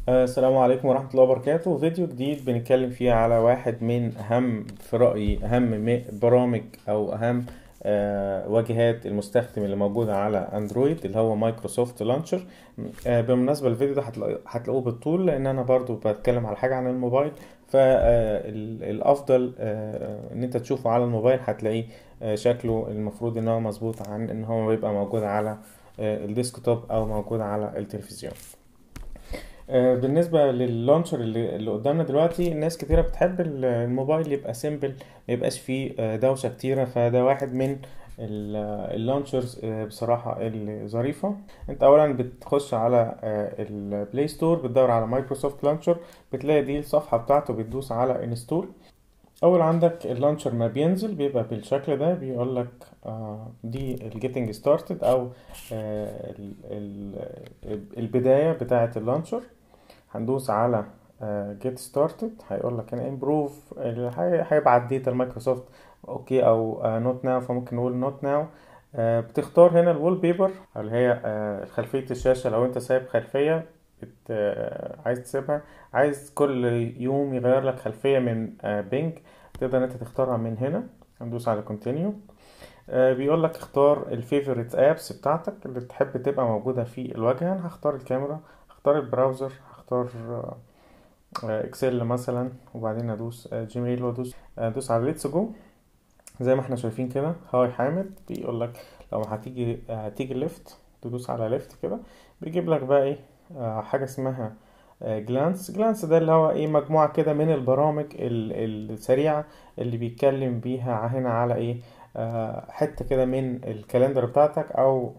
آه، السلام عليكم ورحمة الله وبركاته فيديو جديد بنتكلم فيه على واحد من أهم في رأيي أهم م- برامج أو أهم آه، واجهات المستخدم اللي موجودة على أندرويد اللي هو مايكروسوفت لانشر آه، بالمناسبة الفيديو ده هتلاقو- هتلاقوه بالطول لأن أنا برضو بتكلم على حاجة عن الموبايل فالأفضل إن أنت تشوفه على الموبايل هتلاقيه آه، شكله المفروض إن هو مظبوط عن إن هو بيبقى موجود على آه، الديسكتوب أو موجود على التلفزيون. آه، بالنسبة لللانشر اللي, اللي قدامنا دلوقتي الناس كتيرة بتحب ال- الموبايل يبقى سيمبل ميبقاش فيه آه، دوشة كتيرة فده واحد من ال- آه، اللانشرز آه، بصراحة الظريفة انت اولا بتخش على البلاي ستور بتدور على مايكروسوفت لانشر بتلاقي دي الصفحة بتاعته بتدوس على انستول اول عندك اللانشر ما بينزل بيبقى بالشكل ده بيقول لك دي الجيتنج ستارتد او آه، ال- ال- البداية بتاعة اللانشر هندوس على جيت ستارتد هيقول لك هنا امبروف هيبعت داتا لمايكروسوفت اوكي او نوت ناو فممكن نقول نوت ناو بتختار هنا الوول بيبر اللي هي آه، خلفية الشاشة لو انت سايب خلفية بت... آه، عايز تسيبها عايز كل يوم يغير لك خلفية من بينج تقدر انت تختارها من هنا هندوس على كونتينيو بيقول لك اختار الفيفوريت ابس بتاعتك اللي تحب تبقى موجودة في الواجهة انا هختار الكاميرا هختار البراوزر هختار آه، آه، اكسل مثلا وبعدين ادوس آه، جيميل وادوس ادوس على ليتس جو زي ما احنا شايفين كده هاي حامد بيقول لك لو هتيجي هتيجي ليفت تدوس على ليفت كده بيجيب لك بقى ايه آه، حاجة اسمها جلانس جلانس ده اللي هو ايه مجموعة كده من البرامج ال- السريعة اللي بيتكلم بيها هنا على ايه آه، حتة كده من الكالندر بتاعتك او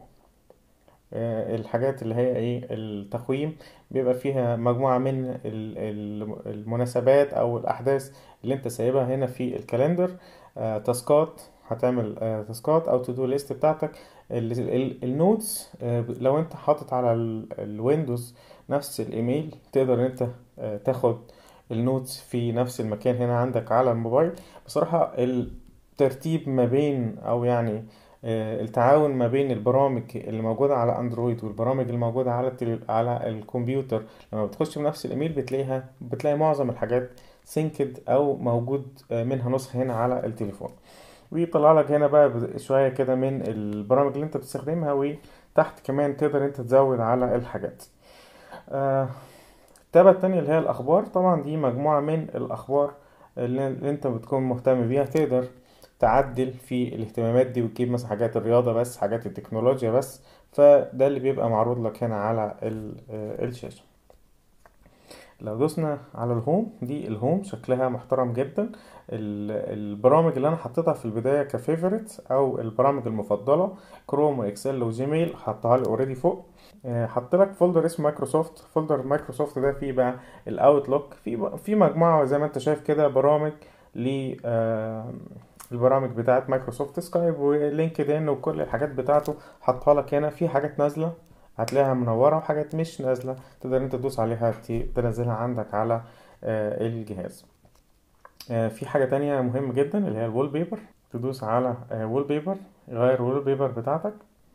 آه، الحاجات اللي هي ايه التقويم بيبقى فيها مجموعة من ال- ال- المناسبات او الاحداث اللي انت سايبها هنا في الكالندر آه، تاسكات هتعمل آه، تاسكات او تو دو ليست بتاعتك ال- ال- النوتس آه، لو انت حاطط على ال- الويندوز نفس الايميل تقدر ان انت آه، تاخد النوتس في نفس المكان هنا عندك على الموبايل بصراحة الترتيب ما بين او يعني آه، التعاون ما بين البرامج اللي موجودة على اندرويد والبرامج اللي موجودة على التلي... على الكمبيوتر لما بتخش بنفس الايميل بتلاقيها بتلاقي معظم الحاجات سينكد او موجود آه، منها نسخة هنا على التليفون ويطلع لك هنا بقى بد- شوية كده من البرامج اللي انت بتستخدمها وتحت كمان تقدر انت تزود على الحاجات آه، التابة التانية اللي هي الأخبار طبعا دي مجموعة من الأخبار اللي اللي أنت بتكون مهتم بيها تقدر تعدل في الاهتمامات دي وتجيب مثلا حاجات الرياضة بس حاجات التكنولوجيا بس فده اللي بيبقى معروض لك هنا على ال- آه، الشاشة لو دوسنا على الهوم دي الهوم شكلها محترم جدا ال- البرامج اللي انا حطيتها في البدايه كفيفوريت او البرامج المفضله كروم واكسل وجيميل حطها لي اوريدي فوق آه، حط لك فولدر اسمه مايكروسوفت فولدر مايكروسوفت ده فيه بقى الاوتلوك في ب- في مجموعه زي ما انت شايف كده برامج ل آه، البرامج بتاعت مايكروسوفت سكايب ولينكد ان وكل الحاجات بتاعته حطها لك هنا في حاجات نازله هتلاقيها منوره وحاجات مش نازله تقدر انت تدوس عليها ت- تنزلها عندك على آه، الجهاز آه، في حاجه تانية مهمه جدا اللي هي الوول بيبر تدوس على وول بيبر يغير الوول بيبر بتاعتك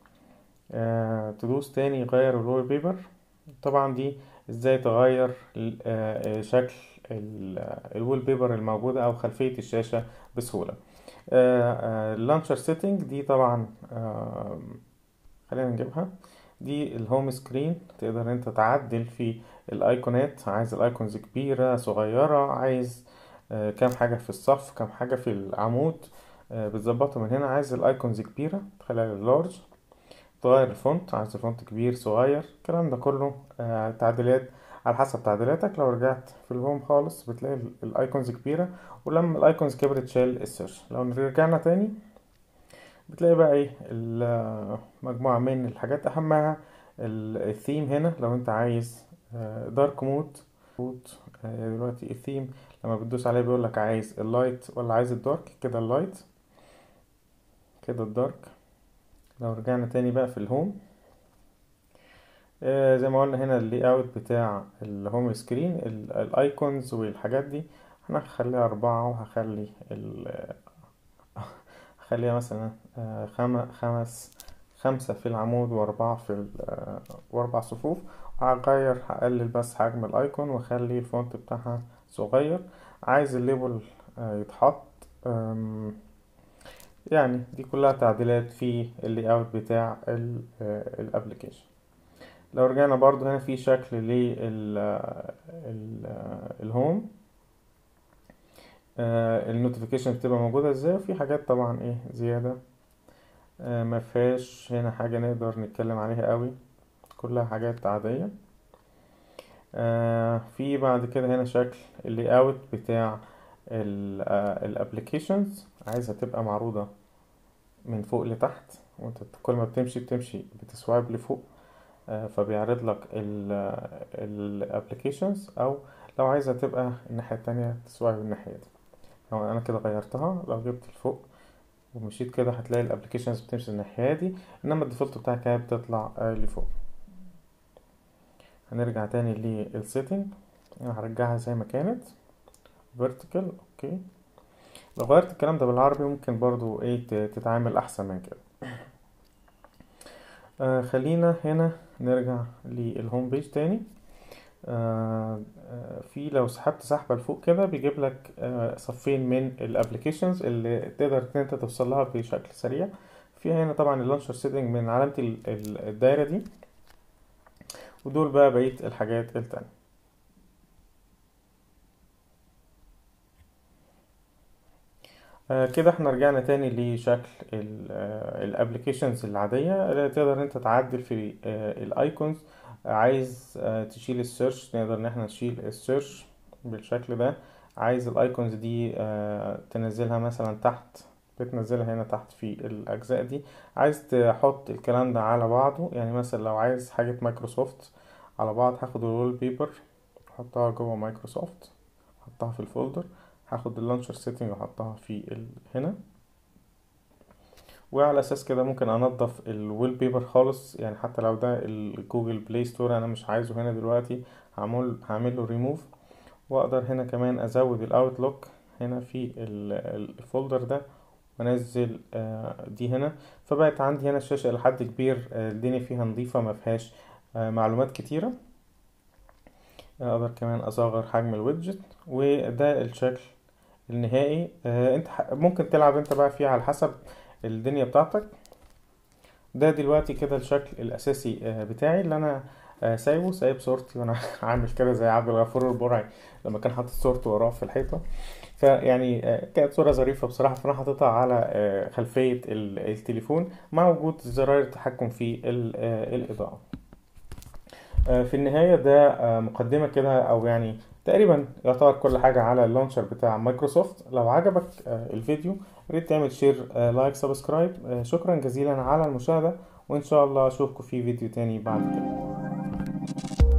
آه، تدوس تاني يغير الوول بيبر طبعا دي ازاي تغير ال- آه، آه، شكل الوول بيبر الموجودة او خلفية الشاشة بسهولة اللانشر سيتنج دي طبعا آه، خلينا نجيبها دي الهوم سكرين تقدر انت تعدل في الايقونات عايز الايقونز كبيرة صغيرة عايز آه، كام حاجة في الصف كام حاجة في العمود آه، بتظبطه من هنا عايز الايقونز كبيرة تخليها لارج تغير الفونت عايز الفونت كبير صغير الكلام ده كله آه، تعديلات على حسب تعديلاتك لو رجعت في الهوم خالص بتلاقي ال- الايكونز كبيرة ولما الايكونز كبرت تشيل السيرش لو رجعنا تاني بتلاقي بقى ايه ال- مجموعة من الحاجات اهمها ال- الثيم هنا لو انت عايز دارك مود مود دلوقتي الثيم لما بتدوس عليه بيقول لك عايز اللايت ولا عايز الدارك كده اللايت كده الدارك لو رجعنا تاني بقى في الهوم آه، زي ما قلنا هنا اللي اوت بتاع الهوم سكرين الايكونز والحاجات دي انا هخليها اربعة وهخلي ال هخليها مثلا آه، خم- خمس خمسة في العمود وأربعة في ال- آه، وأربع صفوف هغير هقلل بس حجم الايكون واخلي الفونت بتاعها صغير عايز الليبل يتحط يعني دي كلها تعديلات في اللي اوت بتاع الابلكيشن لو رجعنا برضو هنا في شكل للهوم النوتيفيكيشن بتبقى موجودة ازاي وفي حاجات طبعا ايه زيادة آه ما فيهاش هنا حاجة نقدر نتكلم عليها قوي كلها حاجات عادية آه في بعد كده هنا شكل اللي اوت بتاع الابليكيشنز عايزها تبقى معروضة من فوق لتحت وانت كل ما بتمشي بتمشي بتسوايب لفوق آه فبيعرض لك الابليكيشنز او لو عايزها تبقى الناحية التانية تسوايب الناحية دي لو انا كده غيرتها لو جبت لفوق ومشيت كده هتلاقي الابلكيشنز بتمشي الناحية دي انما الديفولت بتاعك هي بتطلع لفوق هنرجع تاني للسيتنج انا هرجعها زي ما كانت vertical اوكي لو غيرت الكلام ده بالعربي ممكن برضو ايه تتعامل احسن من كده آه خلينا هنا نرجع للهوم بيج تاني آه في لو سحبت سحبة لفوق كده بيجيب لك آه صفين من الابلكيشنز اللي تقدر ان انت توصل لها بشكل سريع في هنا طبعا اللانشر سيتنج من علامة الدايرة دي ودول بقى بقية الحاجات التانية آه كده احنا رجعنا تاني لشكل الابلكيشنز العادية تقدر انت تعدل في الايكونز عايز تشيل السيرش نقدر ان احنا نشيل السيرش بالشكل ده عايز الايكونز دي تنزلها مثلا تحت بتنزلها هنا تحت في الاجزاء دي عايز تحط الكلام ده على بعضه يعني مثلا لو عايز حاجة مايكروسوفت على بعض هاخد الوول بيبر احطها جوه مايكروسوفت احطها في الفولدر هاخد اللانشر سيتنج واحطها في ال... هنا وعلى اساس كده ممكن انضف الويل بيبر خالص يعني حتى لو ده الجوجل بلاي ستور انا مش عايزه هنا دلوقتي هعمل هعمل له ريموف واقدر هنا كمان ازود الاوتلوك هنا في الفولدر ده وانزل دي هنا فبقت عندي هنا الشاشة لحد كبير الدنيا فيها نظيفة ما فيهاش معلومات كتيرة اقدر كمان اصغر حجم الويدجت وده الشكل النهائي انت ممكن تلعب انت بقى فيه على حسب الدنيا بتاعتك ده دلوقتي كده الشكل الاساسي بتاعي اللي انا سايبه سايب صورتي وانا عامل كده زي عبد الغفور البرعي لما كان حاطط صورته وراه في الحيطه فيعني كانت صوره ظريفه بصراحه فانا حاططها على خلفيه التليفون مع وجود زراير التحكم في الاضاءه في النهايه ده مقدمه كده او يعني تقريبا يعتبر كل حاجة على اللانشر بتاع مايكروسوفت لو عجبك الفيديو ريت تعمل شير لايك سبسكرايب شكرا جزيلا على المشاهدة وان شاء الله اشوفكم في فيديو تاني بعد كده